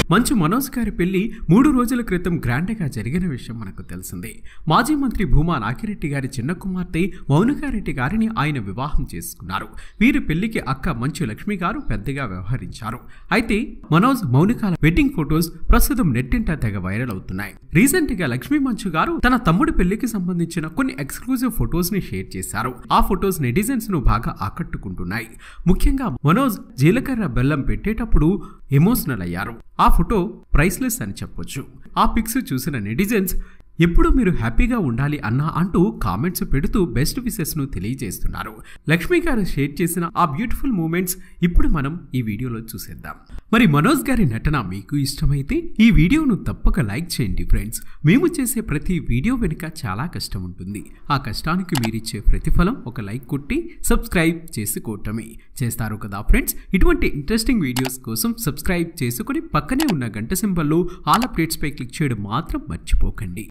మంచు మనోజ్ గారి పెళ్లి మూడు రోజుల క్రితం గ్రాండ్ గా జరిగిన విషయం మనకు తెలిసిందే మాజీ మంత్రి భూమా నాకిరెడ్డి గారి చిన్న కుమార్తె మౌనికారెడ్డి గారిని ఆయన వివాహం చేసుకున్నారు వీరి పెళ్లికి అక్క మంచు లక్ష్మి గారు పెద్దగా వ్యవహరించారు అయితే మనోజ్ మౌనికాల వెడ్డింగ్ ఫొటోస్ ప్రస్తుతం నెట్టింట తెగ వైరల్ అవుతున్నాయి రీసెంట్ గా లక్ష్మీ మంచు గారు తన తమ్ముడి పెళ్లికి సంబంధించిన కొన్ని ఎక్స్క్లూజివ్ ఫొటోస్ ని షేర్ చేశారు ఆ ఫొటోస్ నెటిజన్స్ ను బాగా ఆకట్టుకుంటున్నాయి ముఖ్యంగా మనోజ్ జీలకర్ర బెల్లం పెట్టేటప్పుడు ఎమోషనల్ అయ్యారు ఆ ఫోటో ప్రైస్లెస్ అని చెప్పొచ్చు ఆ పిక్స్ చూసిన నెటిజన్స్ ఎప్పుడు మీరు హ్యాపీగా ఉండాలి అన్నా అంటూ కామెంట్స్ పెడుతూ బెస్ట్ విషెస్ ను తెలియజేస్తున్నారు లక్ష్మి గారు షేర్ చేసిన ఆ బ్యూటిఫుల్ మూమెంట్స్ ఇప్పుడు మనం ఈ వీడియోలో చూసేద్దాం మరి మనోజ్ గారి నటన మీకు ఇష్టమైతే ఈ వీడియోను తప్పక లైక్ చేయండి ఫ్రెండ్స్ మేము చేసే ప్రతి వీడియో వెనుక చాలా కష్టం ఉంటుంది ఆ కష్టానికి మీరిచ్చే ప్రతిఫలం ఒక లైక్ కొట్టి సబ్స్క్రైబ్ చేసుకోవటమే చేస్తారు కదా ఫ్రెండ్స్ ఇటువంటి ఇంట్రెస్టింగ్ వీడియోస్ కోసం సబ్స్క్రైబ్ చేసుకుని పక్కనే ఉన్న గంట సింబల్లో ఆల్ అప్డేట్స్ పై క్లిక్ చేయడం మాత్రం మర్చిపోకండి